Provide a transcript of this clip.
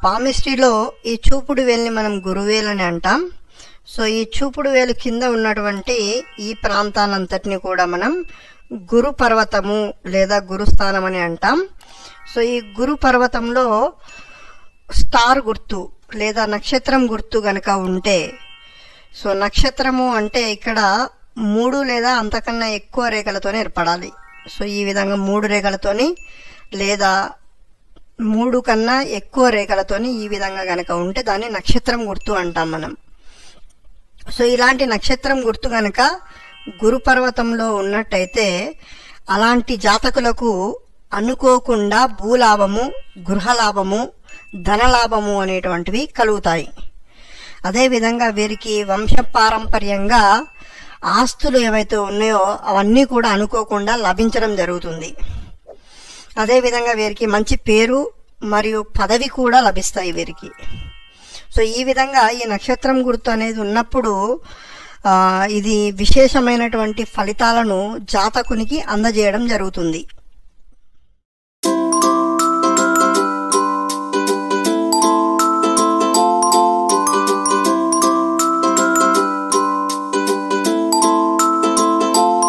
పామిస్ట్రీలో ఈ చూపుడు వేలుని మనం గురువేలు అని అంటాం సో ఈ చూపుడు వేలు కింద ఉన్నటువంటి ఈ ప్రాంతానంతటిని కూడా మనం గురు పర్వతము లేదా గురుస్థానం అని అంటాం సో ఈ గురు పర్వతంలో స్టార్ గుర్తు లేదా నక్షత్రం గుర్తు గనక ఉంటే సో నక్షత్రము అంటే ఇక్కడ మూడు లేదా అంతకన్నా ఎక్కువ రేఖలతోనే ఏర్పడాలి సో ఈ విధంగా మూడు రేఖలతోని లేదా మూడు కన్నా ఎక్కువ రేఖలతోని ఈ విధంగా గనక ఉంటే దాన్ని నక్షత్రం గుర్తు అంటాం మనం సో ఇలాంటి నక్షత్రం గుర్తు గనక గురు పర్వతంలో ఉన్నట్టయితే అలాంటి జాతకులకు అనుకోకుండా భూలాభము గృహలాభము ధనలాభము అనేటువంటివి కలుగుతాయి అదేవిధంగా వీరికి వంశపారంపర్యంగా ఆస్తులు ఏవైతే ఉన్నాయో అవన్నీ కూడా అనుకోకుండా లభించడం జరుగుతుంది అదేవిధంగా వీరికి మంచి పేరు మరియు పదవి కూడా లభిస్తాయి వీరికి సో ఈ విధంగా ఈ నక్షత్రం గుర్తు అనేది ఉన్నప్పుడు ఆ, ఇది విశేషమైనటువంటి ఫలితాలను జాతకునికి అందజేయడం జరుగుతుంది